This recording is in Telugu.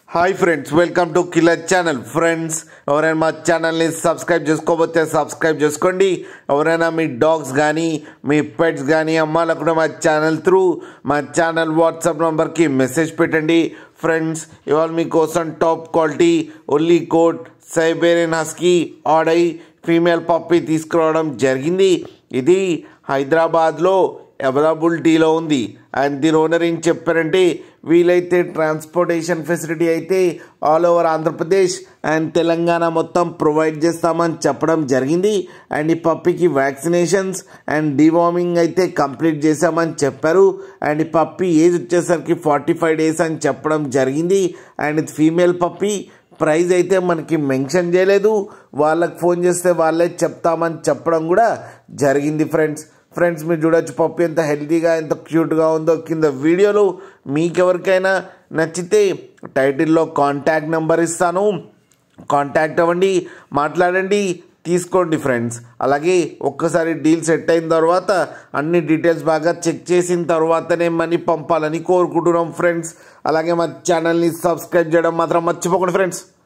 hi friends welcome to killer channel friends ఎవరైనా మా ఛానల్ని సబ్స్క్రైబ్ చేసుకోకపోతే సబ్స్క్రైబ్ చేసుకోండి ఎవరైనా మీ డాగ్స్ కానీ మీ పెట్స్ కానీ అమ్మాలనుకుంటే మా ఛానల్ త్రూ మా ఛానల్ వాట్సాప్ నెంబర్కి మెసేజ్ పెట్టండి ఫ్రెండ్స్ ఇవాళ మీకోసం top quality woolly coat Siberian husky ఆడై ఫీమేల్ పప్పి తీసుకురావడం జరిగింది ఇది హైదరాబాద్లో అవైలబిలిటీలో ఉంది అండ్ దీని ఓనర్ ఏం చెప్పారంటే వీలైతే ట్రాన్స్పోర్టేషన్ ఫెసిలిటీ అయితే all over Andhra Pradesh and Telangana మొత్తం ప్రొవైడ్ చేస్తామని చెప్పడం జరిగింది అండ్ ఈ పప్పికి వ్యాక్సినేషన్స్ అండ్ డివార్మింగ్ అయితే కంప్లీట్ చేశామని చెప్పారు అండ్ ఈ పప్పి ఏజ్ వచ్చేసరికి ఫార్టీ ఫైవ్ డేస్ అని చెప్పడం జరిగింది అండ్ ఇది ఫీమేల్ పప్పి ప్రైజ్ అయితే మనకి మెన్షన్ చేయలేదు వాళ్ళకి ఫోన్ చేస్తే వాళ్ళే చెప్తామని చెప్పడం కూడా జరిగింది ఫ్రెండ్స్ ఫ్రెండ్స్ మీరు చూడొచ్చు పప్పు ఎంత హెల్తీగా ఎంత క్యూట్గా ఉందో కింద వీడియోలు మీకెవరికైనా నచ్చితే టైటిల్లో కాంటాక్ట్ నెంబర్ ఇస్తాను కాంటాక్ట్ అవ్వండి మాట్లాడండి తీసుకోండి ఫ్రెండ్స్ అలాగే ఒక్కసారి డీల్ సెట్ అయిన తర్వాత అన్ని డీటెయిల్స్ బాగా చెక్ చేసిన తర్వాతనే మనీ పంపాలని కోరుకుంటున్నాం ఫ్రెండ్స్ అలాగే మా ఛానల్ని సబ్స్క్రైబ్ చేయడం మాత్రం మర్చిపోకండి ఫ్రెండ్స్